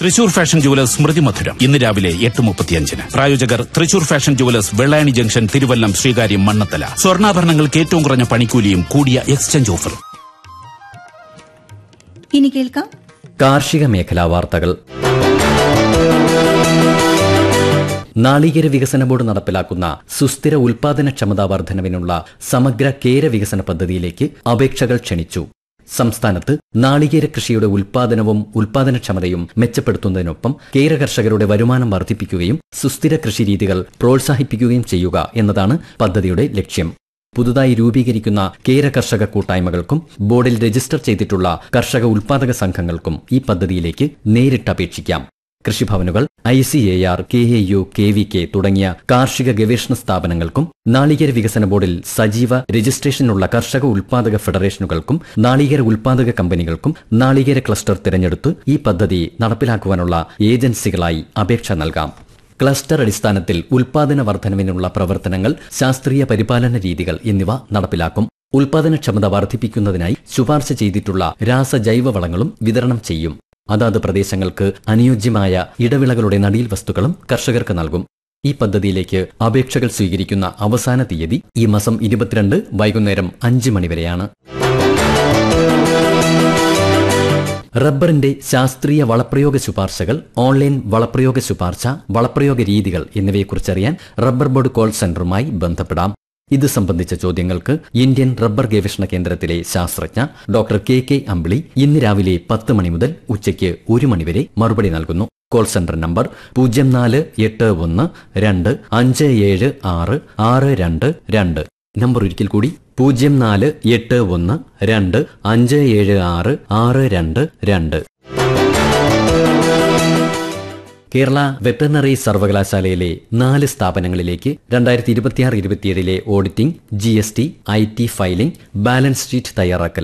Thrissur fashion jewellers സ്മൃതി മധുരം ഇന്ന് രാവിലെ എട്ട് മുപ്പത്തിയഞ്ചിന് പ്രായോജകർ Thrissur fashion jewellers Vellayani junction Thiruvallam Sreekaryam Mannathala സ്വർണ്ണാഭരണങ്ങൾക്ക് ഏറ്റവും കുറഞ്ഞ പണിക്കൂലിയും കൂടിയ എക്സ്ചേഞ്ച് ഓഫറും ഇനി കേൾക്കാം കാർഷിക മേഖലാ വാർത്തകൾ നാളികേര വികസന ബോർഡ് നടപ്പിലാക്കുന്ന സുസ്ഥിര ഉൽപാദനക്ഷമതാ വർധനവിനുള്ള സമഗ്ര കേര വികസന പദ്ധതിയിലേക്ക് അപേക്ഷകൾ ക്ഷണിച്ചു സംസ്ഥാനത്ത് നാളികേര കൃഷിയുടെ ഉൽപാദനവും ഉൽപാദനക്ഷമതയും മെച്ചപ്പെടുത്തുന്നതിനൊപ്പം കേര കർഷകരുടെ വരുമാനം വർദ്ധിപ്പിക്കുകയും സുസ്ഥിര കൃഷിരീതികൾ പ്രോത്സാഹിപ്പിക്കുകയും ചെയ്യുക എന്നതാണ് പദ്ധതിയുടെ ലക്ഷ്യം പുതുതായി രൂപീകരിക്കുന്ന കേര കർഷക കൂട്ടായ്മകൾക്കും ബോർഡിൽ രജിസ്റ്റർ ചെയ്തിട്ടുള്ള കർഷക ഉൽപാദക സംഘങ്ങൾക്കും ഈ പദ്ധതിയിലേക്ക് നേരിട്ട് അപേക്ഷിക്കാം കൃഷിഭവനുകൾ I C A R K A U K V K തുടങ്ങിയ കാർഷിക ഗവേഷണ സ്ഥാപനങ്ങൾക്കും നാളികേര വികസന ബോർഡിൽ സജീവ രജിസ്ട്രേഷനുള്ള കർഷക ഉൽപാദക ഫെഡറേഷനുകൾക്കും നാളികേര ഉൽപാദക കമ്പനികൾക്കും നാളികേര ക്ലസ്റ്റർ തിരഞ്ഞെടുത്ത് ഈ പദ്ധതി നടപ്പിലാക്കുവാനുള്ള ഏജൻസികളായി അപേക്ഷ നൽകാം ക്ലസ്റ്റർ അടിസ്ഥാനത്തിൽ ഉൽപാദന വർധനവിനുള്ള പ്രവർത്തനങ്ങൾ ശാസ്ത്രീയ പരിപാലന രീതികൾ എന്നിവ നടപ്പിലാക്കും ഉൽപാദനക്ഷമത വർദ്ധിപ്പിക്കുന്നതിനായി ശുപാർശ ചെയ്തിട്ടുള്ള രാസജൈവ വളങ്ങളും വിതരണം ചെയ്യും അതാത് പ്രദേശങ്ങൾക്ക് അനുയോജ്യമായ ഇടവിളകളുടെ നടീൽ വസ്തുക്കളും കർഷകർക്ക് നൽകും ഈ പദ്ധതിയിലേക്ക് അപേക്ഷകൾ സ്വീകരിക്കുന്ന അവസാന തീയതി ഈ മാസം ഇരുപത്തിരണ്ട് വൈകുന്നേരം അഞ്ച് മണിവരെയാണ് റബ്ബറിന്റെ ശാസ്ത്രീയ വളപ്രയോഗ ശുപാർശകൾ ഓൺലൈൻ വളപ്രയോഗ ശുപാർശ വളപ്രയോഗ രീതികൾ എന്നിവയെക്കുറിച്ചറിയാൻ റബ്ബർ ബോർഡ് കോൾ സെന്ററുമായി ബന്ധപ്പെടാം ഇത് സംബന്ധിച്ച ചോദ്യങ്ങൾക്ക് ഇന്ത്യൻ റബ്ബർ ഗവേഷണ കേന്ദ്രത്തിലെ ശാസ്ത്രജ്ഞ ഡോക്ടർ കെ കെ അമ്പിളി ഇന്ന് രാവിലെ പത്ത് മണി മുതൽ ഉച്ചയ്ക്ക് ഒരു മണിവരെ മറുപടി നൽകുന്നു കോൾ സെന്റർ നമ്പർ പൂജ്യം നാല് എട്ട് ഒന്ന് രണ്ട് അഞ്ച് ഏഴ് ആറ് ആറ് രണ്ട് രണ്ട് നമ്പർ ഒരിക്കൽ കൂടി പൂജ്യം നാല് എട്ട് ഒന്ന് രണ്ട് അഞ്ച് ഏഴ് ആറ് ആറ് രണ്ട് രണ്ട് കേരള വെറ്ററിനറി സർവകലാശാലയിലെ നാല് സ്ഥാപനങ്ങളിലേക്ക് രണ്ടായിരത്തി ഇരുപത്തിയാറ് ഇരുപത്തിയേഴിലെ auditing G S T I T filing balance sheet തയ്യാറാക്കൽ